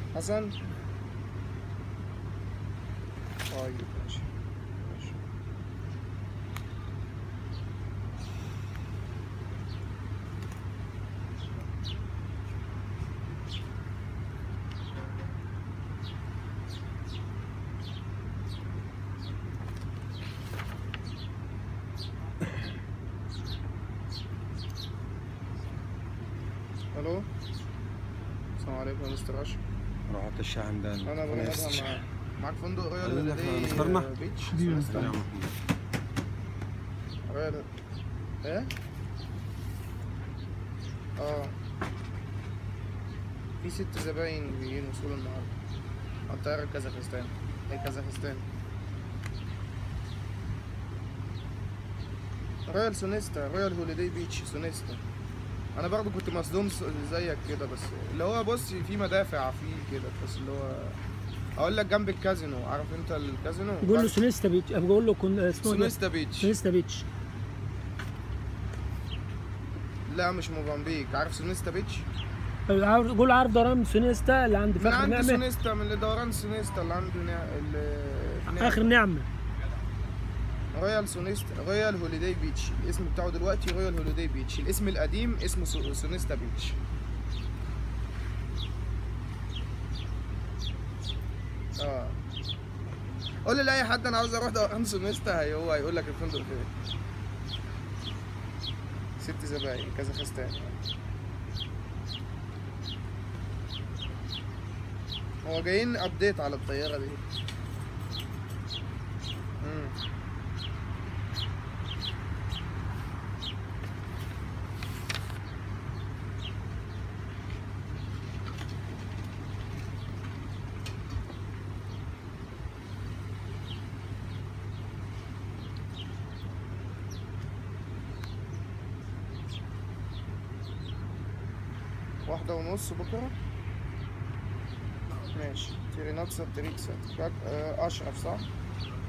حسن طيب ماشي ماشي الو السلام عليكم يا مستر اشرف رحت الشحن ده انا بني ادهم معاك معاك فندق رويال قال لك هوليداي نختارنا؟ بيتش يا نختار. محمد. رويال ايه اه في ست زباين جايين وصول النهارده على الطيارة كازاخستان هي كازاخستان رويال سونيستا رويال هوليداي بيتش سونيستا انا برضه كنت مصدوم س- زيك كده بس اللي هو بص في مدافع في كده بس اللي هو اقول لك جنب الكازينو عارف انت الكازينو بقول له سونيستا بيتش بقول له كن اسمه إيه ده؟ سونيستا بيتش سونيستا بيتش لا مش موزمبيق عارف سونيستا بيتش عارف- قول عارف دوران سونيستا اللي عند من فخر عند نعمة سونيستا من اللي دوران سونيستا اللي عنده نا... اللي في نعمة. اخر نعمة رويال سونيستا رويال هوليداي بيتش الاسم بتاعه دلوقتي رويال هوليداي بيتش الاسم القديم اسمه سو- سونيستا بيتش اه قول لي لاي حد انا عاوز اروح دوران سونيستا هي هو هيقول لك الفندق فين ست زباين كازاخستان هو جايين ابديت على الطياره دي مم. واحدة ونص بكرة ماشي تيريناتسا تريكسا فاك- آه، أشرف صح؟